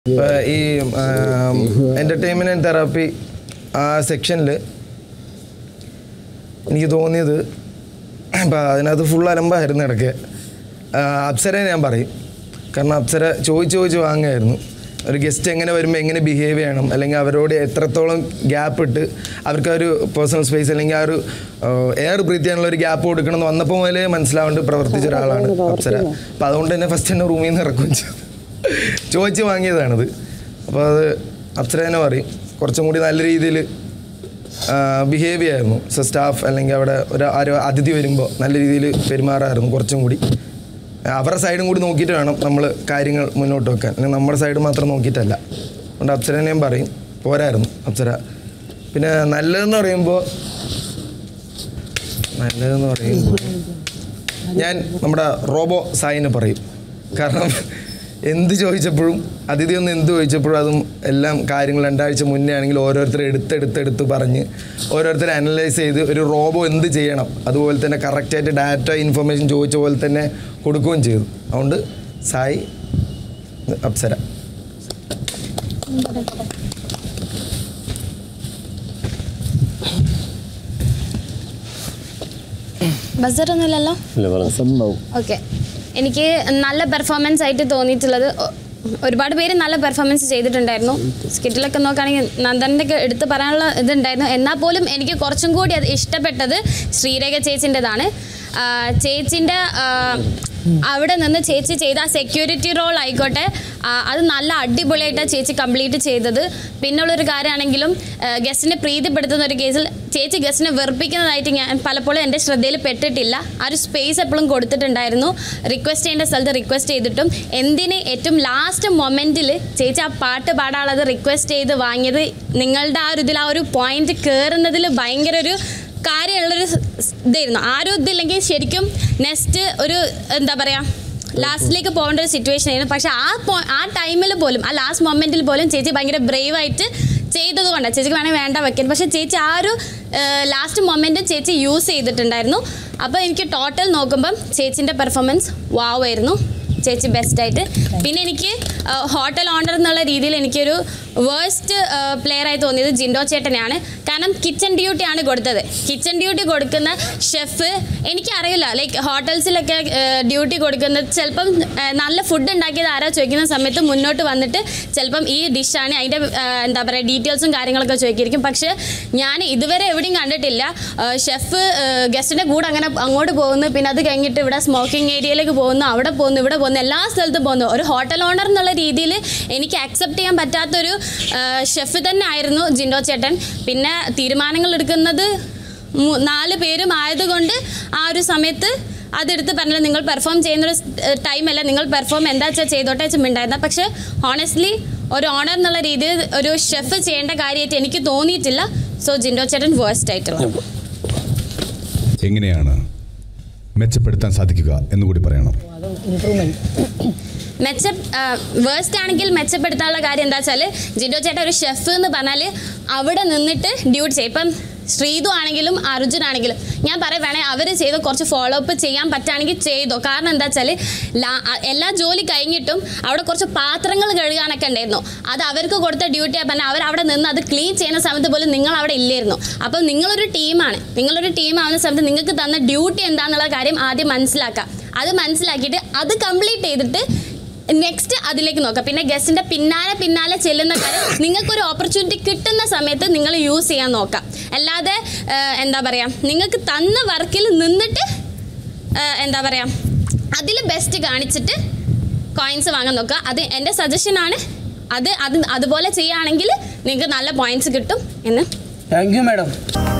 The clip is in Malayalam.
ഇപ്പൊ ഈ എൻ്റർടൈൻമെൻറ്റ് തെറാപ്പി ആ സെക്ഷനിൽ എനിക്ക് തോന്നിയത് ഇപ്പം അതിനകത്ത് ഫുൾ അലമ്പായിരുന്നു ഇടയ്ക്ക് അപ്സരയെ ഞാൻ പറയും കാരണം അപ്സര ചോദിച്ച് ചോദിച്ച് വാങ്ങുമായിരുന്നു ഒരു ഗസ്റ്റ് എങ്ങനെ വരുമ്പോൾ എങ്ങനെ ബിഹേവ് ചെയ്യണം അല്ലെങ്കിൽ അവരോട് എത്രത്തോളം ഗ്യാപ്പ് ഇട്ട് അവർക്ക് ആ ഒരു പേഴ്സണൽ സ്പേസ് അല്ലെങ്കിൽ ആ ഒരു എയർ ബ്രീത്ത് ചെയ്യാനുള്ള ഒരു ഗ്യാപ്പ് കൊടുക്കണം എന്ന് വന്നപ്പോൾ മുതലേ മനസ്സിലാവേണ്ട പ്രവർത്തിച്ച ഒരാളാണ് അപ്സര അപ്പം അതുകൊണ്ട് തന്നെ ഫസ്റ്റ് എന്നെ റൂമിൽ നിന്ന് ഇറക്കുകയും ചെയ്തു ചോദിച്ച് വാങ്ങിയതാണത് അപ്പോൾ അത് അപ്സര തന്നെ പറയും കുറച്ചും കൂടി നല്ല രീതിയിൽ ബിഹേവ് ചെയ്യായിരുന്നു സോ സ്റ്റാഫ് അല്ലെങ്കിൽ അവിടെ ഒരു ആരോ അതിഥി വരുമ്പോൾ നല്ല രീതിയിൽ പെരുമാറായിരുന്നു കുറച്ചും കൂടി അവരുടെ സൈഡും കൂടി നോക്കിയിട്ട് വേണം നമ്മൾ കാര്യങ്ങൾ മുന്നോട്ട് വെക്കാൻ അല്ലെങ്കിൽ നമ്മുടെ സൈഡ് മാത്രം നോക്കിയിട്ടല്ല അതുകൊണ്ട് അപ്സരനെ ഞാൻ പറയും പോരായിരുന്നു അപ്സര പിന്നെ നല്ലതെന്ന് പറയുമ്പോൾ നല്ലതെന്ന് പറയുമ്പോൾ ഞാൻ നമ്മുടെ റോബോ സായിനെ പറയും കാരണം എന്ത് ചോദിച്ചപ്പോഴും അതിഥി ഒന്ന് എന്ത് ചോദിച്ചപ്പോഴും അതും എല്ലാം കാര്യങ്ങൾ രണ്ടാഴ്ച മുന്നേ ആണെങ്കിൽ ഓരോരുത്തർ എടുത്തെടുത്തെടുത്ത് പറഞ്ഞ് ഓരോരുത്തർ അനലൈസ് ചെയ്ത് ഒരു റോബോ എന്ത് ചെയ്യണം അതുപോലെ തന്നെ കറക്റ്റായിട്ട് ഡാറ്റ ഇൻഫർമേഷൻ ചോദിച്ച പോലെ തന്നെ കൊടുക്കുകയും ചെയ്തു അതുകൊണ്ട് സായി അപ്സര ബസറൊന്നുമില്ലല്ലോ ഇല്ല പറഞ്ഞു സംഭവം ഓക്കെ എനിക്ക് നല്ല പെർഫോമൻസ് ആയിട്ട് തോന്നിയിട്ടുള്ളത് ഒ- ഒരുപാട് പേര് നല്ല പെർഫോമൻസ് ചെയ്തിട്ടുണ്ടായിരുന്നു സ്കിറ്റിലൊക്കെ നോക്കുകയാണെങ്കിൽ നന്ദൻ്റെ ഒക്കെ എടുത്ത് പറയാനുള്ള ഇതുണ്ടായിരുന്നു എന്നാൽ പോലും എനിക്ക് കുറച്ചും കൂടി അത് ഇഷ്ടപ്പെട്ടത് ശ്രീരേഖ ചേച്ചിൻ്റെതാണ് ചേച്ചിൻ്റെ അവിടെ നിന്ന് ചേച്ചി ചെയ്ത ആ സെക്യൂരിറ്റി റോൾ ആയിക്കോട്ടെ ആ, അത് നല്ല അടിപൊളിയായിട്ടാണ് ചേച്ചി കംപ്ലീറ്റ് ചെയ്തത് പിന്നുള്ളൊരു കാര്യമാണെങ്കിലും ഗസ്റ്റിനെ പ്രീതിപ്പെടുത്തുന്ന ഒരു കേസിൽ ചേച്ചി ഗസ്റ്റിനെ വെറുപ്പിക്കുന്നതായിട്ട് ഞാൻ പലപ്പോഴും എൻ്റെ ശ്രദ്ധയിൽ പെട്ടിട്ടില്ല ആ ഒരു സ്പേസ് എപ്പോഴും കൊടുത്തിട്ടുണ്ടായിരുന്നു റിക്വസ്റ്റ് ചെയ്യേണ്ട സ്ഥലത്ത് റിക്വസ്റ്റ് ചെയ്തിട്ടും എന്തിന് ഏറ്റവും ലാസ്റ്റ് മൊമെൻറ്റിൽ ചേച്ചി ആ പാട്ട് പാടാനുള്ളത് റിക്വസ്റ്റ് ചെയ്ത് വാങ്ങിയത് നിങ്ങളുടെ ആ ഒരു ഇതിൽ ആ ഒരു പോയിന്റ് കയറുന്നതിൽ ഭയങ്കര ഒരു കാര്യമുള്ളൊരു സ് ഇതായിരുന്നു ആരും ഇതില്ലെങ്കിൽ ശരിക്കും നെക്സ്റ്റ് ഒരു എന്താ പറയുക ലാസ്റ്റിലേക്ക് പോകേണ്ട ഒരു സിറ്റുവേഷൻ ആയിരുന്നു പക്ഷെ ആ പോ ആ ടൈമിൽ പോലും ആ ലാസ്റ്റ് മൊമെൻറ്റിൽ പോലും ചേച്ചി ഭയങ്കര ബ്രേവ് ആയിട്ട് ചെയ്തത് കൊണ്ടാണ് ചേച്ചിക്ക് വേണമെങ്കിൽ വേണ്ട വെക്കാൻ പക്ഷെ ചേച്ചി ആ ഒരു ലാസ്റ്റ് മൊമെൻറ്റ് ചേച്ചി യൂസ് ചെയ്തിട്ടുണ്ടായിരുന്നു അപ്പോൾ എനിക്ക് ടോട്ടൽ നോക്കുമ്പം ചേച്ചിൻ്റെ പെർഫോമൻസ് വാവ് ആയിരുന്നു ചേച്ചി ബെസ്റ്റായിട്ട് പിന്നെ എനിക്ക് ഹോട്ടൽ ഓണർ എന്നുള്ള രീതിയിൽ എനിക്കൊരു വേഴ്സ്റ്റ് പ്ലെയർ ആയി തോന്നിയത് ജിൻഡോ ചേട്ടനെയാണ് കാരണം കിച്ചൺ ഡ്യൂട്ടി ആണ് കൊടുത്തത് കിച്ചൺ ഡ്യൂട്ടി കൊടുക്കുന്ന ഷെഫ് എനിക്കറിയില്ല ലൈക്ക് ഹോട്ടൽസിലൊക്കെ ഡ്യൂട്ടി കൊടുക്കുന്നത് ചിലപ്പം ആ, നല്ല ഫുഡ് ഉണ്ടാക്കിയത് ആരാ ചോദിക്കുന്ന സമയത്ത് മുന്നോട്ട് വന്നിട്ട് ചിലപ്പം ഈ ഡിഷാണ് അതിൻ്റെ ആ, എന്താ പറയുക ഡീറ്റെയിൽസും കാര്യങ്ങളൊക്കെ ചോദിക്കും പക്ഷേ ഞാൻ ഇതുവരെ എവിടെയും കണ്ടിട്ടില്ല ഷെഫ് ഗസ്റ്റിൻ്റെ കൂടെ അങ്ങനെ അങ്ങോട്ട് പോകുന്നു പിന്നെ അത് കഴിഞ്ഞിട്ട് ഇവിടെ സ്മോക്കിംഗ് ഏരിയയിലേക്ക് പോകുന്നു അവിടെ പോകുന്നു ഇവിടെ പോകുന്നു എല്ലാ സ്ഥലത്തും പോകുന്നു ഒരു ഹോട്ടൽ ഓണർ എന്നുള്ള രീതിയിൽ എനിക്ക് അക്സെപ്റ്റ് ചെയ്യാൻ പറ്റാത്തൊരു ഷെഫ് തന്നെ ആയിരുന്നു ജിൻഡോ ചേട്ടൻ പിന്നെ തീരുമാനങ്ങൾ എടുക്കുന്നത് മൂ- നാല് പേരും ആയതുകൊണ്ട് ആ ഒരു സമയത്ത് അതെടുത്ത് പറഞ്ഞത് നിങ്ങൾ പെർഫോം ചെയ്യുന്നൊരു ടൈമല്ല നിങ്ങൾ പെർഫോം എന്താ വെച്ചാൽ ചെയ്തോട്ടെ വെച്ചുണ്ടായിരുന്ന പക്ഷേ ഹോണസ്റ്റ്ലി ഒരു ഓണർ എന്നുള്ള രീതിയിൽ ഒരു ഷെഫ് ചെയ്യേണ്ട കാര്യമായിട്ട് എനിക്ക് തോന്നിയിട്ടില്ല സോ ജിൻഡോ ചേട്ടൻ വേഴ്സ്റ്റ് ആയിട്ടുള്ള എങ്ങനെയാണ് മെച്ചപ്പെടുത്താൻ സാധിക്കുക എന്നുകൂടി പറയണം മെച്ച വേഴ്സ്റ്റ് ആണെങ്കിൽ മെച്ചപ്പെടുത്താനുള്ള കാര്യം എന്താ വെച്ചാൽ ജിൻഡോ ചേട്ടൻ ഒരു ഷെഫ് എന്ന് പറഞ്ഞാൽ അവിടെ നിന്നിട്ട് ഡ്യൂട്ടി ചെയ്യും ഇപ്പം ശ്രീതു ആണെങ്കിലും അർജുൻ ആണെങ്കിലും ഞാൻ പറയാം വേണേ അവർ ചെയ്ത് കുറച്ച് ഫോളോ അപ്പ് ചെയ്യാൻ പറ്റുകയാണെങ്കിൽ ചെയ്തോ കാരണം എന്താ വെച്ചാൽ എല്ലാ ജോലി കഴിഞ്ഞിട്ടും അവിടെ കുറച്ച് പാത്രങ്ങൾ കഴുകാനൊക്കെ ഉണ്ടായിരുന്നു അത് അവർക്ക് കൊടുത്ത ഡ്യൂട്ടി പറഞ്ഞാൽ അവർ അവിടെ നിന്ന് അത് ക്ലീൻ ചെയ്യുന്ന സമയത്ത് പോലും നിങ്ങൾ അവിടെ ഇല്ലായിരുന്നു അപ്പം നിങ്ങളൊരു ടീമാണ് നിങ്ങളൊരു ടീം ആവുന്ന സമയത്ത് നിങ്ങൾക്ക് തന്ന ഡ്യൂട്ടി എന്താണെന്നുള്ള കാര്യം ആദ്യം മനസ്സിലാക്കുക അത് മനസ്സിലാക്കിയിട്ട് അത് കംപ്ലീറ്റ് ചെയ്തിട്ട് നെക്സ്റ്റ് അതിലേക്ക് നോക്കാം പിന്നെ ഗസ്റ്റിന്റെ പിന്നാലെ പിന്നാലെ ചെല്ലുന്ന കാര്യം നിങ്ങൾക്കൊരു ഓപ്പർച്യൂണിറ്റി കിട്ടുന്ന സമയത്ത് നിങ്ങൾ യൂസ് ചെയ്യാൻ നോക്കാം അല്ലാതെ ആ, എന്താ പറയുക നിങ്ങൾക്ക് തന്ന വർക്കിൽ നിന്നിട്ട് ആ, എന്താ പറയുക അതിൽ ബെസ്റ്റ് കാണിച്ചിട്ട് കോയിൻസ് വാങ്ങാൻ നോക്കുക അത് എൻ്റെ സജഷനാണ് അത് അത് അതുപോലെ ചെയ്യുകയാണെങ്കിൽ നിങ്ങൾക്ക് നല്ല പോയിന്റ്സ് കിട്ടും എന്ന് താങ്ക് യു മാഡം